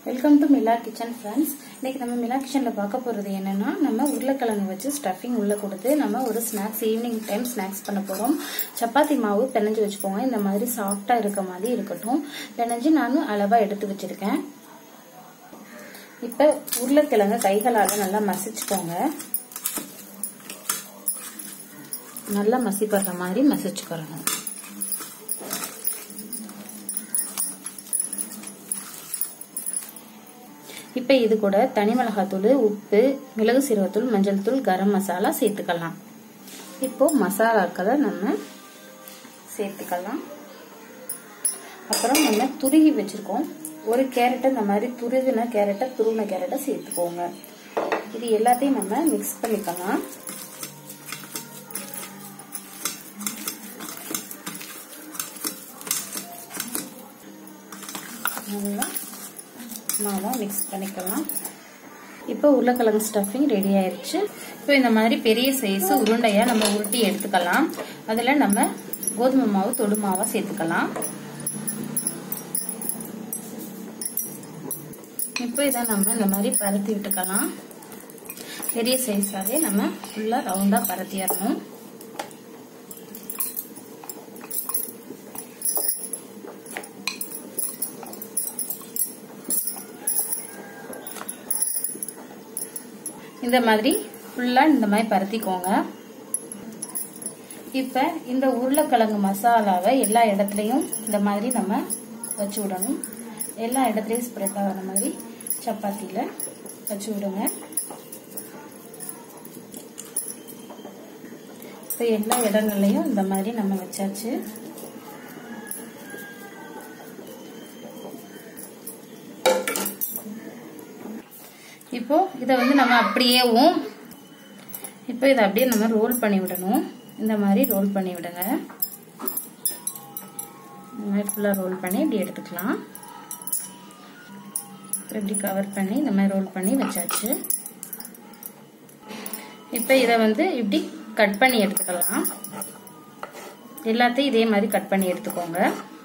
welcome to Mila kitchen friends இன்னைக்கு நம்ம மிலா கிச்சனில் பார்க்க போகிறது என்னன்னா நம்ம உருளைக்கிழங்கு வச்சு ஸ்டஃபிங் உள்ளே கொடுத்து நம்ம ஒரு ஸ்நாக்ஸ் ஈவினிங் டைம் ஸ்நாக்ஸ் பண்ண போகிறோம் சப்பாத்தி மாவு பிணைஞ்சு வச்சுக்கோங்க இந்த மாதிரி சாஃப்டாக இருக்க மாதிரி இருக்கட்டும் பிணைஞ்சு நானும் அளவாக எடுத்து வச்சிருக்கேன் இப்போ உருளைக்கிழங்கு கைகளால் நல்லா மசிச்சுக்கோங்க நல்லா மசிப்படுற மாதிரி மசிச்சுக்கிறணும் இப்போ இது கூட தனி மிளகாத்தூள் உப்பு மிளகு சீரகத்தூள் மஞ்சள் தூள் கரம் மசாலா சேர்த்துக்கலாம் இப்போ மசாலாக்களை நம்ம சேர்த்துக்கலாம் அப்புறம் நம்ம துருகி வச்சிருக்கோம் ஒரு கேரட்டை இந்த மாதிரி துருவின கேரட்டை துருவின கேரட்டை சேர்த்துக்கோங்க இது எல்லாத்தையும் நம்ம மிக்ஸ் பண்ணிக்கலாம் நல்லா மாவா மிக்ஸ் பண்ணிக்கலாம் இப்போ உருளைக்கிழங்கு ஸ்டஃபிங் ரெடி ஆயிருச்சு இப்போ இந்த மாதிரி பெரிய சைஸ் உருண்டையா நம்ம உருட்டி எடுத்துக்கலாம் அதில் நம்ம கோதுமை மாவு தொடு மாவா சேர்த்துக்கலாம் இப்போ இதை நம்ம இந்த மாதிரி பரத்தி விட்டுக்கலாம் பெரிய சைஸாவே நம்ம ஃபுல்லா ரவுண்டா பரத்திடணும் இந்த மாதிரி ஃபுல்லாக இந்த மாதிரி பரத்திக்கோங்க இப்போ இந்த உருளைக்கிழங்கு மசாலாவை எல்லா இடத்துலையும் இந்த மாதிரி நம்ம வச்சு விடணும் எல்லா இடத்துலையும் ஸ்ப்ரெட் ஆகிற மாதிரி சப்பாத்தியில் வச்சு விடுங்க இப்போ எல்லா இடங்கள்லையும் இந்த மாதிரி நம்ம வச்சாச்சு இப்போ இதை வந்து நம்ம அப்படியேவும் இப்போ இதை அப்படியே நம்ம ரோல் பண்ணி விடணும் இந்த மாதிரி ரோல் பண்ணி விடுங்க இந்த மாதிரி ஃபுல்லாக ரோல் பண்ணி இப்படி எடுத்துக்கலாம் இப்படி கவர் பண்ணி இந்த மாதிரி ரோல் பண்ணி வச்சாச்சு இப்போ இதை வந்து இப்படி கட் பண்ணி எடுத்துக்கலாம் எல்லாத்தையும் இதே மாதிரி கட் பண்ணி எடுத்துக்கோங்க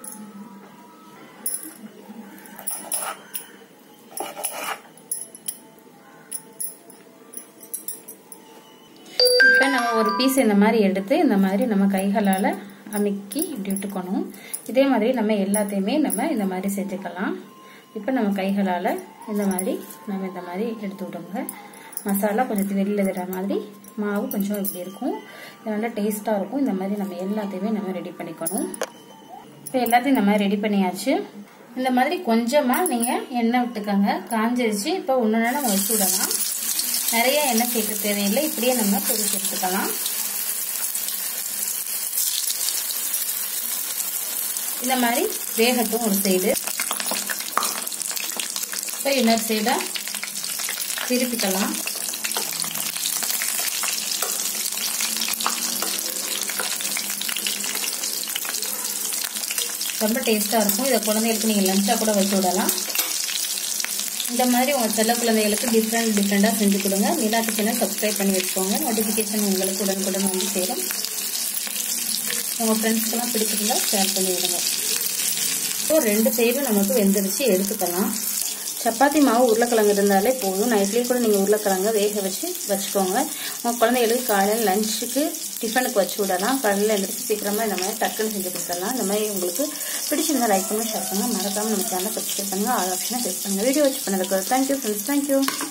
இப்போ நம்ம ஒரு பீஸ் இந்த மாதிரி எடுத்து இந்த மாதிரி நம்ம கைகளால் அமுக்கி இப்படி விட்டுக்கணும் இதே மாதிரி நம்ம எல்லாத்தையுமே நம்ம இந்த மாதிரி செஞ்சுக்கலாம் இப்போ நம்ம கைகளால் இந்த மாதிரி நம்ம இந்த மாதிரி எடுத்து விடுங்க மசாலா கொஞ்சம் வெளியில் விடுற மாதிரி மாவு கொஞ்சம் இப்படி இருக்கும் இது நல்லா டேஸ்ட்டாக இருக்கும் இந்த மாதிரி நம்ம எல்லாத்தையுமே நம்ம ரெடி பண்ணிக்கணும் இப்போ எல்லாத்தையும் இந்த மாதிரி ரெடி பண்ணியாச்சு இந்த மாதிரி கொஞ்சமாக நீங்கள் எண்ணெய் விட்டுக்கோங்க காஞ்சிருச்சு இப்போ ஒன்று நம்ம வச்சு விடலாம் நிறைய எண்ணெய் சேர்க்க தேவையில்லை இப்படியே நம்ம பொரிச்சு எடுத்துக்கலாம் இந்த மாதிரி வேகட்டும் ஒரு சைடு இப்போ இன்னொரு சைடை திருப்பிக்கலாம் ரொம்ப டேஸ்ட்டாக இருக்கும் இதை குழந்தைகளுக்கு நீங்கள் லஞ்சாக கூட வச்சு விடலாம் இந்த மாதிரி உங்கள் செல்ல குழந்தைகளுக்கு டிஃப்ரெண்ட் டிஃப்ரெண்ட்டாக செஞ்சு கொடுங்க நிலா கிச்சனை சப்ஸ்கிரைப் பண்ணி வச்சுக்கோங்க நோட்டிஃபிகேஷன் உங்களுக்கு உடனுக்குடன் வந்து சேரும் உங்கள் ஃப்ரெண்ட்ஸ்க்கெல்லாம் பிடிச்சிருந்தா ஷேர் பண்ணி விடுங்க ஸோ ரெண்டு சைடும் நமக்கு வெந்துருச்சு எடுத்துக்கலாம் சப்பாத்தி மாவு உருளைக்கிழங்கு இருந்தாலே போதும் நைட்லேயே கூட நீங்கள் உருளைக்கிழங்க வேக வச்சு வச்சுக்கோங்க உங்கள் குழந்தைகளுக்கு காலையில் லஞ்சுக்கு டிஃபனுக்கு வச்சு விடலாம் காலையில் எழுந்திரிச்சு சீக்கிரமாக இந்த மாதிரி டக்குன்னு செஞ்சு கொடுத்துடலாம் இந்த மாதிரி உங்களுக்கு பிடிச்சிருந்தா லைக் பண்ணி ஷேர் பண்ணுங்கள் மறக்காமல் நம்ம சேனலை சப்ஸ்கிரைப் பண்ணுங்கள் ஆல் ஆப்ஷனை கிளிக் பண்ணுங்கள் வீடியோ வச்சு பண்ணதுக்கு தேங்க்யூ ஃப்ரெண்ட்ஸ் தேங்க்யூ